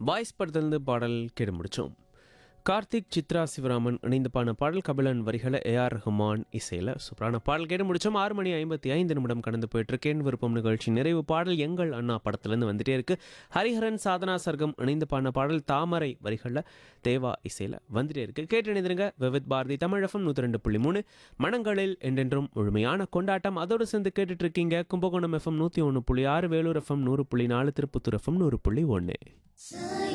boys படத்திலிருந்து பாடல் கேட்டு முடித்தோம் கார்த்திக் சித்ரா சிவராமன் இணைந்து பாடின பாடல் கபிலன் வரிகளை ஏஆர் ரஹ்மான் இசையில் சூப்பரான பாடல் கேட்டு முடித்தோம் ஆறு மணி ஐம்பத்தி ஐந்து நிமிடம் கடந்து போயிட்டு இருக்கேன் விருப்பம் நிகழ்ச்சி நிறைவு பாடல் எங்கள் அண்ணா படத்துலேருந்து வந்துட்டே இருக்கு ஹரிஹரன் சாதனா சர்க்கம் இணைந்து பாடின பாடல் தாமரை வரிகளில் தேவா இசையில் வந்துட்டே இருக்கு கேட்டு இணைந்திருங்க விவித் பாரதி தமிழ் எஃப்எம் நூற்றி ரெண்டு புள்ளி மூணு மனங்களில் என்றென்றும் முழுமையான கொண்டாட்டம் அதோடு சேர்ந்து கேட்டுட்டு இருக்கீங்க கும்பகோணம் எஃப்எம் நூற்றி ஒன்று புள்ளி ஆறு வேலூர் எஃப்எம் நூறு புள்ளி நாலு திருப்பத்தூர் எஃப்எம் நூறு புள்ளி ஒன்று